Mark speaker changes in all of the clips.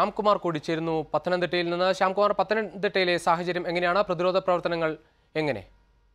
Speaker 1: ശ്യാംകുമാർ കൂടി ചേരുന്നു പത്തനംതിട്ടയിൽ നിന്ന് ശ്യാംകുമാർ പത്തനംതിട്ടയിലെ സാഹചര്യം എങ്ങനെയാണ് പ്രതിരോധ പ്രവർത്തനങ്ങൾ എങ്ങനെ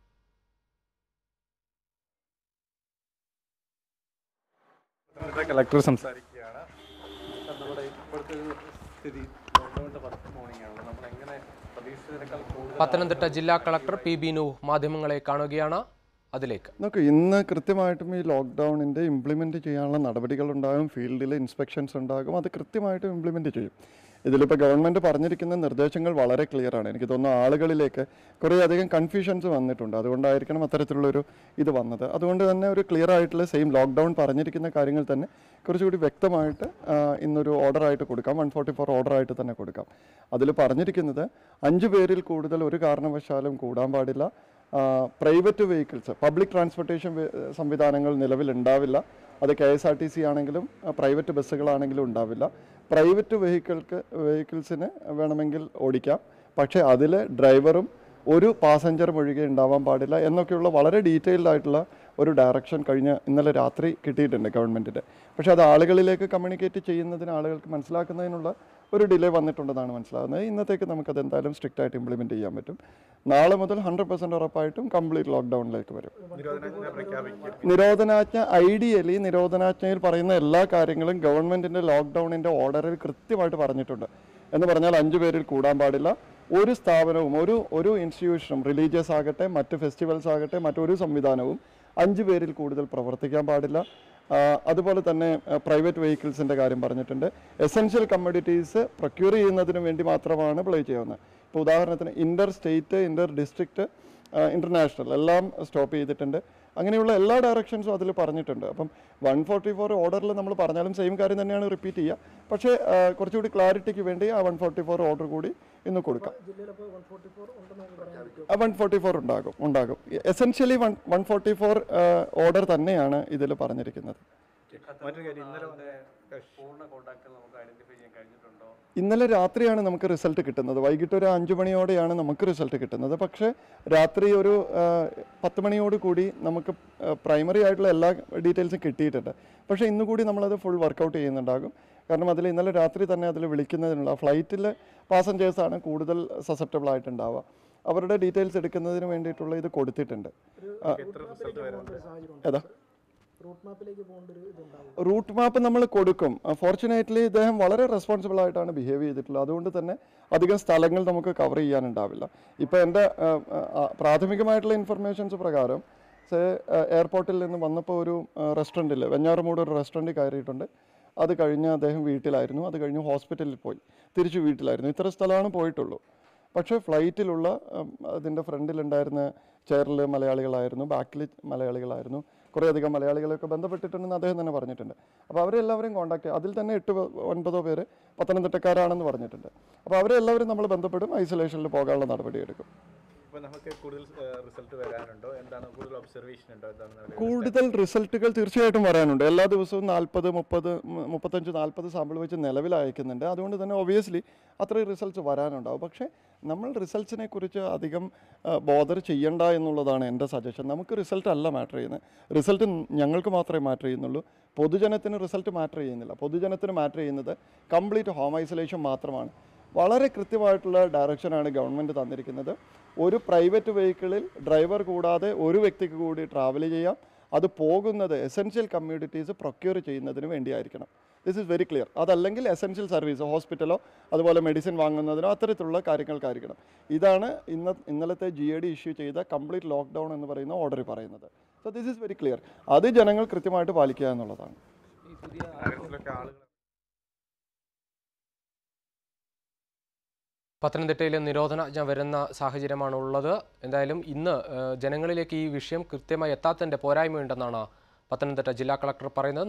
Speaker 2: പത്തനംതിട്ട കളക്ടർ സംസാരിക്കുകയാണ് നമ്മുടെ ഇപ്പോഴത്തെ ഒരു സ്ഥിതി ലോക്ക്ഡൗണിന്റെ ഫസ്റ്റ് മോർണിംഗ് ആണ് നമ്മൾ എങ്ങനെ പ്രതീക്ഷിച്ചതിനേക്കാൾ കൂടുതൽ
Speaker 1: പത്തനംതിട്ട ജില്ലാ കളക്ടർ പി ബിനു മാധ്യമങ്ങളെ കാണുകയാണ് അതിലേക്ക്
Speaker 3: നോക്കൂ ഇന്ന് കൃത്യമായിട്ടും ഈ ലോക്ക്ഡൗണിൻ്റെ ഇംപ്ലിമെൻറ്റ് ചെയ്യാനുള്ള നടപടികളുണ്ടാകും ഫീൽഡിൽ ഇൻസ്പെക്ഷൻസ് ഉണ്ടാകും അത് കൃത്യമായിട്ടും ഇംപ്ലിമെൻറ്റ് ചെയ്യും ഇതിലിപ്പോൾ ഗവൺമെൻറ് പറഞ്ഞിരിക്കുന്ന നിർദ്ദേശങ്ങൾ വളരെ ക്ലിയർ ആണ് എനിക്ക് തോന്നുന്നു ആളുകളിലേക്ക് കുറേയധികം കൺഫ്യൂഷൻസ് വന്നിട്ടുണ്ട് അതുകൊണ്ടായിരിക്കണം അത്തരത്തിലുള്ളൊരു ഇത് വന്നത് അതുകൊണ്ട് തന്നെ ഒരു ക്ലിയർ ആയിട്ടുള്ള സെയിം ലോക്ക്ഡൗൺ പറഞ്ഞിരിക്കുന്ന കാര്യങ്ങൾ തന്നെ കുറച്ചുകൂടി വ്യക്തമായിട്ട് ആ, ഇന്നൊരു ഓർഡറായിട്ട് കൊടുക്കാം വൺ ഫോർട്ടി ഫോർ ഓർഡറായിട്ട് തന്നെ കൊടുക്കാം അതിൽ പറഞ്ഞിരിക്കുന്നത് അഞ്ച് പേരിൽ കൂടുതൽ ഒരു കാരണവശാലും കൂടാൻ പാടില്ല പ്രൈവറ്റ് വെഹിക്കിൾസ് പബ്ലിക് ട്രാൻസ്പോർട്ടേഷൻ സംവിധാനങ്ങൾ നിലവിലുണ്ടാവില്ല അത് K S R T C ആണെങ്കിലും പ്രൈവറ്റ് ബസ്സുകളാണെങ്കിലും ഉണ്ടാവില്ല പ്രൈവറ്റ് വെഹിക്കിൾക്ക് വെഹിക്കിൾസിന് വേണമെങ്കിൽ ഓടിക്കാം പക്ഷേ അതിൽ ഡ്രൈവറും ഒരു പാസഞ്ചറും ഒഴികെ ഉണ്ടാവാൻ പാടില്ല എന്നൊക്കെയുള്ള വളരെ ഡീറ്റെയിൽഡ് ആയിട്ടുള്ള ഒരു ഡയറക്ഷൻ കഴിഞ്ഞ ഇന്നലെ രാത്രി കിട്ടിയിട്ടുണ്ട് ഗവൺമെൻറ്റിൻ്റെ പക്ഷേ അത് ആളുകളിലേക്ക് കമ്മ്യൂണിക്കേറ്റ് ചെയ്യുന്നതിന് ആളുകൾക്ക് മനസ്സിലാക്കുന്നതിനുള്ള ഒരു ഡിലേ വന്നിട്ടുണ്ടെന്നാണ് മനസ്സിലാകുന്നത് ഇന്നത്തേക്ക് നമുക്കത് എന്തായാലും സ്ട്രിക്റ്റ് ആയിട്ട് ഇംപ്ലിമെൻറ്റ് ചെയ്യാൻ പറ്റും നാളെ മുതൽ ഹൺഡ്രഡ് പെർസെൻറ്റ് ഉറപ്പായിട്ടും കംപ്ലീറ്റ് ലോക്ക്ഡൗണിലേക്ക് വരും
Speaker 2: നിരോധനാജ്ഞ പ്രഖ്യാപിക്കും
Speaker 3: നിരോധനാജ്ഞ ഐഡിയലി നിരോധനാജ്ഞയിൽ പറയുന്ന എല്ലാ കാര്യങ്ങളും ഗവൺമെന്റിന്റെ ലോക്ക്ഡൌണിന്റെ ഓർഡറിൽ കൃത്യമായിട്ട് പറഞ്ഞിട്ടുണ്ട് എന്ന് പറഞ്ഞാൽ അഞ്ചു പേരിൽ കൂടാൻ പാടില്ല ഒരു സ്ഥാപനവും ഒരു ഒരു ഇൻസ്റ്റിറ്റ്യൂഷനും റിലീജിയസ് ആകട്ടെ മറ്റ് ഫെസ്റ്റിവൽസ് ആകട്ടെ മറ്റൊരു സംവിധാനവും അഞ്ചു പേരിൽ കൂടുതൽ പ്രവർത്തിക്കാൻ പാടില്ല ആ, അതുപോലെ തന്നെ പ്രൈവറ്റ് വെഹിക്കിൾസിൻ്റെ കാര്യം പറഞ്ഞിട്ടുണ്ട് എസെൻഷ്യൽ കമ്മോഡിറ്റീസ് പ്രൊക്യൂർ ചെയ്യുന്നതിന് വേണ്ടി മാത്രമാണ് പ്ലേ ചെയ്യുന്നത് ഇപ്പോൾ ഉദാഹരണത്തിന് inter state inter district international എല്ലാം സ്റ്റോപ്പ് ചെയ്തിട്ടുണ്ട് അങ്ങനെയുള്ള എല്ലാ ഡയറക്ഷൻസും അതിൽ പറഞ്ഞിട്ടുണ്ട് അപ്പം വൺ ഫോർട്ടി ഫോർ ഓർഡറിൽ നമ്മൾ പറഞ്ഞാലും സെയിം കാര്യം തന്നെയാണ് റിപ്പീറ്റ് ചെയ്യുക പക്ഷേ ആ, കുറച്ചുകൂടി ക്ലാരിറ്റിക്ക് വേണ്ടി ആ വൺ ഫോർട്ടി ഫോർ ഓർഡർ കൂടി ഇന്ന് കൊടുക്കാം വൺ ഫോർട്ടി ഫോർ ഉണ്ടാകും ഉണ്ടാകും essentially one one forty four order തന്നെയാണ് ഇതിൽ പറഞ്ഞിരിക്കുന്നത്
Speaker 2: മറ്റൊരു കാര്യം ഇന്നലെ വന്ന പൂർണ്ണ കോണ്ടാക്ട് നമുക്ക് ഐഡന്റിഫൈ ചെയ്യാൻ കഴിഞ്ഞിട്ടുണ്ടോ
Speaker 3: ഇന്നലെ രാത്രിയാണ് നമുക്ക് റിസൾട്ട് കിട്ടുന്നത് വൈകിട്ട് ഒരു അഞ്ചു മണിയോടെയാണ് നമുക്ക് റിസൾട്ട് കിട്ടുന്നത് പക്ഷേ രാത്രി ഒരു ആ, പത്ത് മണിയോട് കൂടി നമുക്ക് പ്രൈമറി ആയിട്ടുള്ള എല്ലാ ഡീറ്റെയിൽസും കിട്ടിയിട്ടുണ്ട് പക്ഷേ ഇന്ന് കൂടി നമ്മളത് ഫുൾ വർക്കൗട്ട് ചെയ്യുന്നുണ്ടാകും കാരണം അതിൽ ഇന്നലെ രാത്രി തന്നെ അതിൽ വിളിക്കുന്നതിനുള്ള ഫ്ലൈറ്റിൽ പാസഞ്ചേഴ്സാണ് കൂടുതൽ സസെപ്റ്റബിൾ ആയിട്ടുണ്ടാവുക അവരുടെ ഡീറ്റെയിൽസ് എടുക്കുന്നതിന് വേണ്ടിയിട്ടുള്ള ഇത് കൊടുത്തിട്ടുണ്ട് ആ,
Speaker 2: എത്ര റിസൾട്ട് വരുന്നുണ്ട്
Speaker 3: ഏതാ റൂട്ട് മാപ്പ് നമ്മൾ കൊടുക്കും ഫോർച്ചുനേറ്റ്ലി ഇദ്ദേഹം വളരെ റെസ്പോൺസിബിൾ ആയിട്ടാണ് ബിഹേവ് ചെയ്തിട്ടുള്ളത് അതുകൊണ്ട് തന്നെ അധികം സ്ഥലങ്ങൾ നമുക്ക് കവർ ചെയ്യാനുണ്ടാവില്ല ഇപ്പോൾ എൻ്റെ ആ, ആ, പ്രാഥമികമായിട്ടുള്ള ഇൻഫർമേഷൻസ് പ്രകാരം സേ എയർപോർട്ടിൽ നിന്ന് വന്നപ്പോൾ ഒരു റെസ്റ്റോറൻറ്റിൽ വെഞ്ഞാറുമൂട് ഒരു റെസ്റ്റോറൻറ്റിൽ കയറിയിട്ടുണ്ട് അത് കഴിഞ്ഞ് അദ്ദേഹം വീട്ടിലായിരുന്നു അത് കഴിഞ്ഞ് ഹോസ്പിറ്റലിൽ പോയി തിരിച്ചു വീട്ടിലായിരുന്നു ഇത്ര സ്ഥലമാണ് പോയിട്ടുള്ളൂ പക്ഷേ ഫ്ലൈറ്റിലുള്ള ഉം, അതിൻ്റെ ഫ്രണ്ടിലുണ്ടായിരുന്ന ചെയറിൽ മലയാളികളായിരുന്നു ബാക്കിൽ മലയാളികളായിരുന്നു കുറേയധികം മലയാളികളൊക്കെ ബന്ധപ്പെട്ടിട്ടുണ്ടെന്ന് അദ്ദേഹം തന്നെ പറഞ്ഞിട്ടുണ്ട് അപ്പോൾ അവരെല്ലാവരെയും കോൺടാക്ട് അതിൽ തന്നെ എട്ട് പ- ഒൻപതോ പേര് പത്തനംതിട്ടക്കാരാണെന്ന് പറഞ്ഞിട്ടുണ്ട് അപ്പോൾ അവരെല്ലാവരും നമ്മൾ ബന്ധപ്പെടും ഐസൊലേഷനിൽ പോകാനുള്ള നടപടിയെടുക്കും
Speaker 2: ഇപ്പൊ നമുക്ക് കൂടുതൽ റിസൾട്ട് വരാനുണ്ടോ എന്താണ് കൂടുതൽ ഒബ്സർവേഷൻ ഉണ്ടോ എന്താണ് നിലവിലെ
Speaker 3: കൂടുതൽ റിസൾട്ടുകൾ തീർച്ചയായിട്ടും വരാനുണ്ട് എല്ലാ ദിവസവും നാൽപ്പത് മുപ്പത് മുപ്പത്തഞ്ച് നാൽപ്പത് സാമ്പിൾ വെച്ച് നിലവിൽ അയക്കുന്നുണ്ട് അതുകൊണ്ട് തന്നെ ഒബിയസ്ലി അത്രയും റിസൾട്ട്സ് വരാനുണ്ടാവും പക്ഷേ നമ്മൾ റിസൾട്ട്സിനെ കുറിച്ച് അധികം ബോദർ ചെയ്യണ്ട എന്നുള്ളതാണ് എൻ്റെ സജഷൻ നമുക്ക് റിസൾട്ട് അല്ല മാറ്റർ ചെയ്യുന്നത് റിസൾട്ട് ഞങ്ങൾക്ക് മാത്രമേ മാറ്റർ ചെയ്യുന്നുള്ളൂ പൊതുജനത്തിന് റിസൾട്ട് മാറ്റർ ചെയ്യുന്നില്ല പൊതുജനത്തിന് മാറ്റർ ചെയ്യുന്നത് കംപ്ലീറ്റ് ഹോം ഐസൊലേഷൻ മാത്രമാണ് വളരെ കൃത്യമായിട്ടുള്ള ഡയറക്ഷനാണ് ഗവൺമെൻറ് തന്നിരിക്കുന്നത് ഒരു പ്രൈവറ്റ് വെഹിക്കിളിൽ ഡ്രൈവർ കൂടാതെ ഒരു വ്യക്തിക്ക് കൂടി ട്രാവൽ ചെയ്യാം അത് പോകുന്നത് എസെൻഷ്യൽ കമ്മ്യൂണിറ്റീസ് പ്രൊക്യൂർ ചെയ്യുന്നതിന് വേണ്ടിയായിരിക്കണം ദിസ് ഇസ് വെരി ക്ലിയർ അതല്ലെങ്കിൽ എസെൻഷ്യൽ സർവീസ് ഹോസ്പിറ്റലോ അതുപോലെ മെഡിസിൻ വാങ്ങുന്നതിനോ അത്തരത്തിലുള്ള കാര്യങ്ങൾക്കായിരിക്കണം ഇതാണ് ഇന്ന ഇന്നലത്തെ ജി എ ഡി ഇഷ്യൂ ചെയ്ത കംപ്ലീറ്റ് ലോക്ക്ഡൗൺ എന്ന് പറയുന്ന ഓർഡർ പറയുന്നത് so this is very clear അത് ജനങ്ങൾ കൃത്യമായിട്ട് പാലിക്കുക എന്നുള്ളതാണ്
Speaker 2: നഗരത്തിലൊക്കെ ആളുകൾ
Speaker 1: പത്തനംതിട്ടയിൽ നിരോധനാജ്ഞ വരുന്ന സാഹചര്യമാണ് ഉള്ളത് എന്തായാലും ഇന്ന് ഏഹ്, ജനങ്ങളിലേക്ക് ഈ വിഷയം കൃത്യമായി എത്താത്തതിൻ്റെ പോരായ്മയുണ്ടെന്നാണ് പത്തനംതിട്ട ജില്ലാ കളക്ടർ പറയുന്നത്